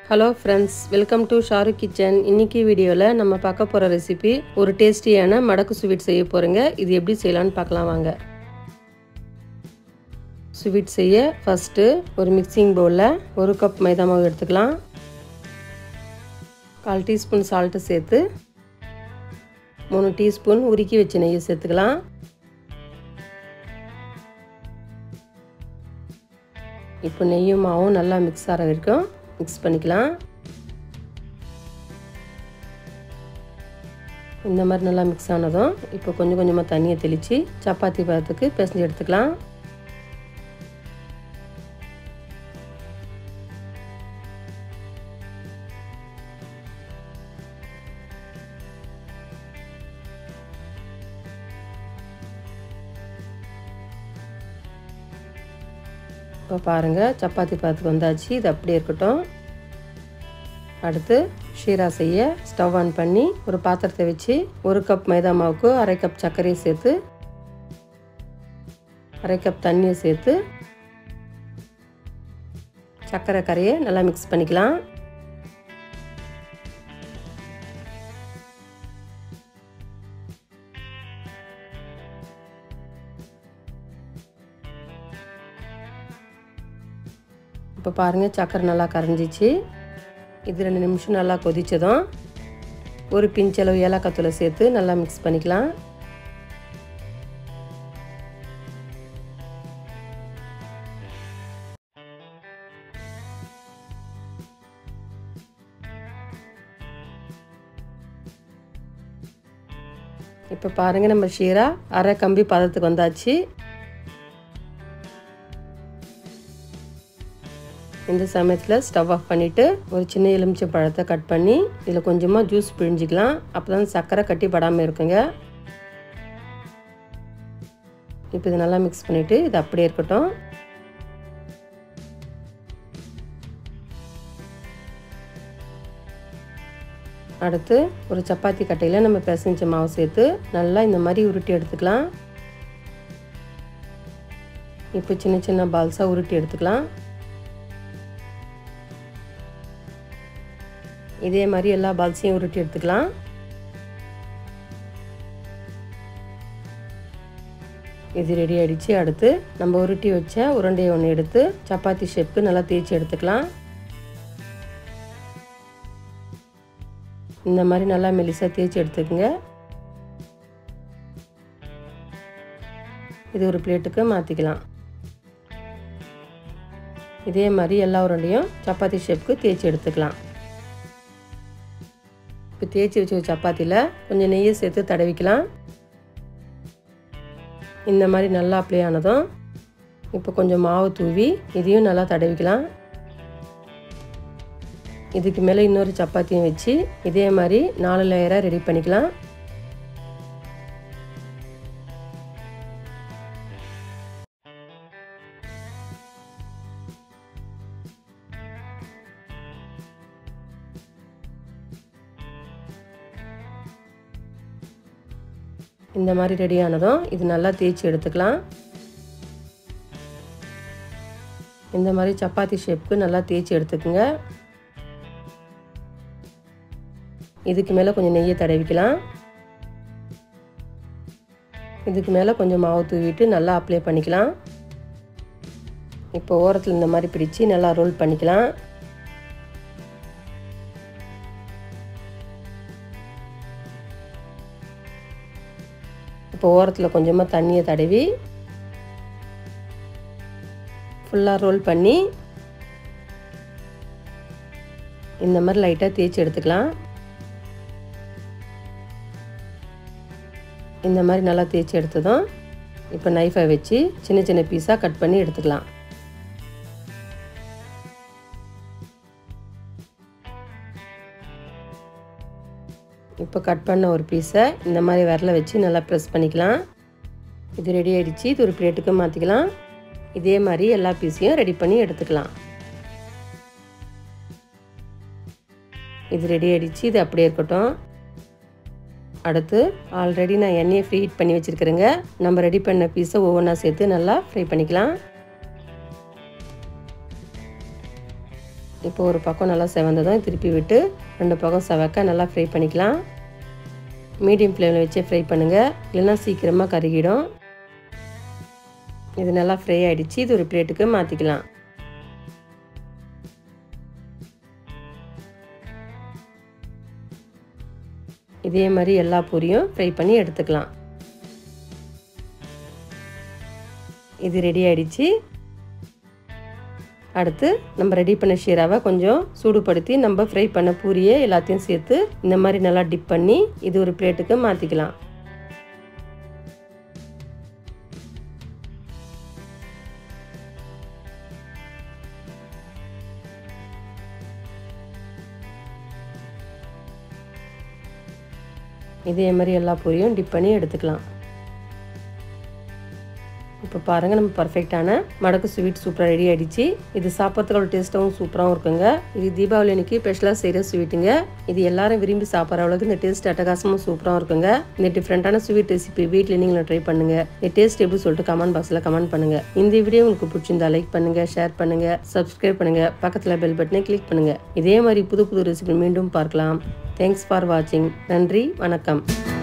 hello friends welcome to Shahrukh kitchen இன்னைக்கு வீடியோவில் நம்ம பார்க்க போகிற ரெசிபி ஒரு டேஸ்டியான மடக்கு ஸ்வீட் செய்ய போகிறோங்க இது எப்படி செய்யலான்னு பார்க்கலாம் வாங்க ஸ்வீட் செய்ய ஃபஸ்ட்டு ஒரு மிக்சிங் பவுலில் ஒரு கப் மைதா மாவு எடுத்துக்கலாம் கால் டீஸ்பூன் சால்ட்டு சேர்த்து மூணு டீஸ்பூன் உருக்கி வச்ச நெய்யை சேர்த்துக்கலாம் இப்போ நெய்யும் மாவும் நல்லா மிக்ஸ் ஆகிற வரைக்கும் மிக்ஸ் பண்ணிக்கலாம் இந்த மாதிரி நல்லா மிக்ஸ் ஆனதும் இப்போ கொஞ்சம் கொஞ்சமாக தண்ணியை தெளித்து சப்பாத்தி பதத்துக்கு பிசைஞ்சு எடுத்துக்கலாம் இப்போ பாருங்கள் சப்பாத்தி பதத்துக்கு வந்தாச்சு இது அப்படியே இருக்கட்டும் அடுத்து ஷீரா செய்ய ஸ்டவ் ஆன் பண்ணி ஒரு பாத்திரத்தை வச்சு ஒரு கப் மைதா மாவுக்கு அரை கப் சர்க்கரையை சேர்த்து அரை கப் தண்ணியை சேர்த்து சர்க்கரை கரையை நல்லா மிக்ஸ் பண்ணிக்கலாம் இப்போ பாருங்கள் சக்கரை நல்லா கரைஞ்சிச்சு இது ரெண்டு நிமிஷம் நல்லா கொதித்ததும் ஒரு பிஞ்சளவு ஏலக்காத்தூளை சேர்த்து நல்லா மிக்ஸ் பண்ணிக்கலாம் இப்போ பாருங்கள் நம்ம ஷீரா அரை கம்பி பதத்துக்கு வந்தாச்சு இந்த சமயத்தில் ஸ்டவ் ஆஃப் பண்ணிவிட்டு ஒரு சின்ன எலுமிச்சை பழத்தை கட் பண்ணி இதில் கொஞ்சமாக ஜூஸ் பிழிஞ்சிக்கலாம் அப்போ தான் சர்க்கரை கட்டி படாமல் இருக்குங்க இப்போ இது நல்லா மிக்ஸ் பண்ணிவிட்டு இது அப்படியே இருக்கட்டும் அடுத்து ஒரு சப்பாத்தி கட்டையில் நம்ம பிசைஞ்ச மாவு சேர்த்து நல்லா இந்த மாதிரி உருட்டி எடுத்துக்கலாம் இப்போ சின்ன சின்ன பால்ஸாக உருட்டி எடுத்துக்கலாம் இதே மாதிரி எல்லா பால்ஸையும் உருட்டி எடுத்துக்கலாம் இது ரெடி ஆகிடுச்சு அடுத்து நம்ம உருட்டி வச்ச உருண்டையை ஒன்று எடுத்து சப்பாத்தி ஷேப்புக்கு நல்லா தேய்ச்சி எடுத்துக்கலாம் இந்த மாதிரி நல்லா மெலிசாக தேய்ச்சி எடுத்துக்கோங்க இது ஒரு பிளேட்டுக்கு மாற்றிக்கலாம் இதே மாதிரி எல்லா உருண்டையும் சப்பாத்தி ஷேப்புக்கு தேய்ச்சி எடுத்துக்கலாம் இப்போ தேய்ச்சி வச்ச சப்பாத்தியில் கொஞ்சம் நெய்யை சேர்த்து தடவிக்கலாம் இந்த மாதிரி நல்லா அப்ளை ஆனதும் இப்போ கொஞ்சம் மாவு தூவி இதையும் நல்லா தடவிக்கலாம் இதுக்கு மேலே இன்னொரு சப்பாத்தியும் வச்சு இதே மாதிரி நாலு லேயராக ரெடி பண்ணிக்கலாம் இந்த மாதிரி ரெடி ஆனதும் இது நல்லா தேய்ச்சி எடுத்துக்கலாம் இந்த மாதிரி சப்பாத்தி ஷேப்புக்கு நல்லா தேய்ச்சி எடுத்துக்கோங்க இதுக்கு மேலே கொஞ்சம் நெய்யை தடவிக்கலாம் இதுக்கு மேலே கொஞ்சம் மாவு தூவிட்டு நல்லா அப்ளை பண்ணிக்கலாம் இப்போ ஓரத்தில் இந்த மாதிரி பிடிச்சி நல்லா ரோல் பண்ணிக்கலாம் இப்போ ஓரத்தில் கொஞ்சமாக தண்ணியை தடவி ஃபுல்லாக ரோல் பண்ணி இந்த மாதிரி லைட்டாக தேய்ச்சி எடுத்துக்கலாம் இந்த மாதிரி நல்லா தேய்ச்சி எடுத்ததும் இப்போ நைஃபை வச்சு சின்ன சின்ன பீஸாக கட் பண்ணி எடுத்துக்கலாம் இப்போ கட் பண்ண ஒரு பீஸை இந்த மாதிரி விரல வச்சு நல்லா ப்ரெஸ் பண்ணிக்கலாம் இது ரெடி ஆகிடுச்சு இது ஒரு பிளேட்டுக்கு மாற்றிக்கலாம் இதே மாதிரி எல்லா பீஸையும் ரெடி பண்ணி எடுத்துக்கலாம் இது ரெடி ஆகிடுச்சு இது அப்படியே இருக்கட்டும் அடுத்து ஆல்ரெடி நான் எண்ணெயை ஃப்ரீ ஹீட் பண்ணி வச்சுருக்கிறேங்க நம்ம ரெடி பண்ண பீஸை ஒவ்வொன்றா சேர்த்து நல்லா ஃப்ரை பண்ணிக்கலாம் இப்போ ஒரு பக்கம் நல்லா செவந்ததும் திருப்பி விட்டு ரெண்டு பக்கம் செவக்க நல்லா ஃப்ரை பண்ணிக்கலாம் மீடியம் ஃப்ளேமில் வச்சு ஃப்ரை பண்ணுங்கள் இல்லைன்னா சீக்கிரமாக கருகிடும் இது நல்லா ஃப்ரை ஆகிடுச்சு இது ஒரு பிளேட்டுக்கு மாற்றிக்கலாம் இதே மாதிரி எல்லா பூரியும் ஃப்ரை பண்ணி எடுத்துக்கலாம் இது ரெடி ஆயிடுச்சு அடுத்து நம்ம ரெடி பண்ண ஷீராவை கொஞ்சம் சூடுபடுத்தி நம்ம ஃப்ரை பண்ண பூரியை எல்லாத்தையும் சேர்த்து இந்த மாதிரி நல்லா டிப் பண்ணி இது ஒரு பிளேட்டுக்கு மாற்றிக்கலாம் இதே மாதிரி எல்லா பூரியும் டிப் பண்ணி எடுத்துக்கலாம் இப்போ பாருங்கள் நம்ம பர்ஃபெக்டான மடக்கு ஸ்வீட் சூப்பராக ரெடி ஆகிடுச்சு இது சாப்பிட்றதுக்கு டேஸ்ட்டாகவும் சூப்பராகவும் இருக்குங்க இது தீபாவளி அன்னைக்கு ஸ்பெஷலாக செய்கிற ஸ்வீட்டுங்க இது எல்லாரும் விரும்பி சாப்பிட்ற அளவுக்கு இந்த டேஸ்ட் அட்டகாசமும் சூப்பராகவும் இருக்குங்க இந்த டிஃப்ரெண்ட்டான ஸ்வீட் ரெசிபி வீட்டில் நீங்களும் ட்ரை பண்ணுங்கள் இந்த டேஸ்ட் எப்படி சொல்லிட்டு கமெண்ட் பாக்ஸில் கமெண்ட் பண்ணுங்கள் இந்த வீடியோ உங்களுக்கு பிடிச்சிருந்தா லைக் பண்ணுங்கள் ஷேர் பண்ணுங்கள் சப்ஸ்கிரைப் பண்ணுங்கள் பக்கத்தில் பெல் பட்டனை கிளிக் பண்ணுங்கள் இதே மாதிரி புது புது ரெசிபி மீண்டும் பார்க்கலாம் தேங்க்ஸ் ஃபார் வாட்சிங் நன்றி வணக்கம்